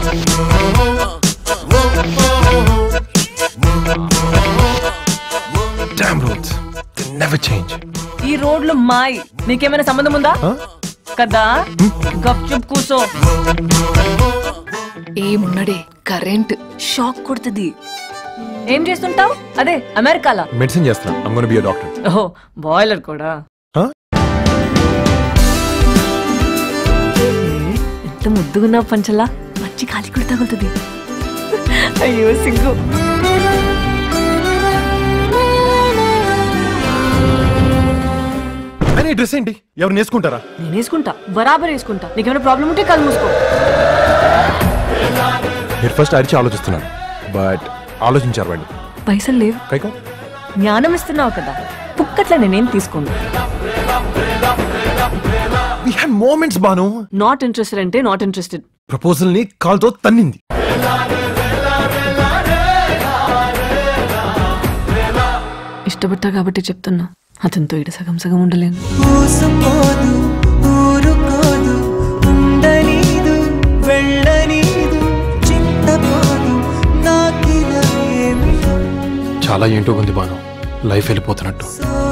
Dam rules never change ఈ రోడ్లు మాయ్ నీకేమైనా సంబంధం ఉందా కదా గప్చుప్ కూసో ఏమున్నడే కరెంట్ షాక్ కొడుతుంది ఏం చేస్తుంటావు అదే అమెరికాలా మెడిసిన్ చేస్తున్నా I'm gonna be a doctor ఓహో బాయిలర్ కూడా Huh? ఏ, ఎంత ముద్దుగున్నావు పంచలా మంచి కాలి కూడా తగులుతుంది అయ్యో సిగ్గు అని డ్రెస్ ఏంటి ఎవరు నేసుకుంటారా నేను వేసుకుంటా బరాబర్ వేసుకుంటా నీకేమైనా ప్రాబ్లం ఉంటే కళ్ళు మూసుకో మీరు ఫస్ట్ అరిచి ఆలోచిస్తున్నాను బట్ ఆలోచించారు వాళ్ళు పైసలు లేవు కైకో జ్ఞానం ఇస్తున్నావు కదా పుక్కట్ల నేనేం తీసుకోను we had moments Banu not interested అంటే నాట్ ఇంట్రెస్టెడ్ ప్రపోజల్ ని కాల్తో తన్నింది ఇష్టపడతా కాబట్టి చెప్తున్నా అతనితో ఇటు సగం సగం ఉండలేను ఊసుకోదు ఊరుకోదు ఉండనీదు వెళ్ళనీదు చింతపోదు నాకిలా ఏమిటో చాలా ఏంటో ఉంది బాను లైఫ్ వెళ్ళిపోతున్నట్టు సో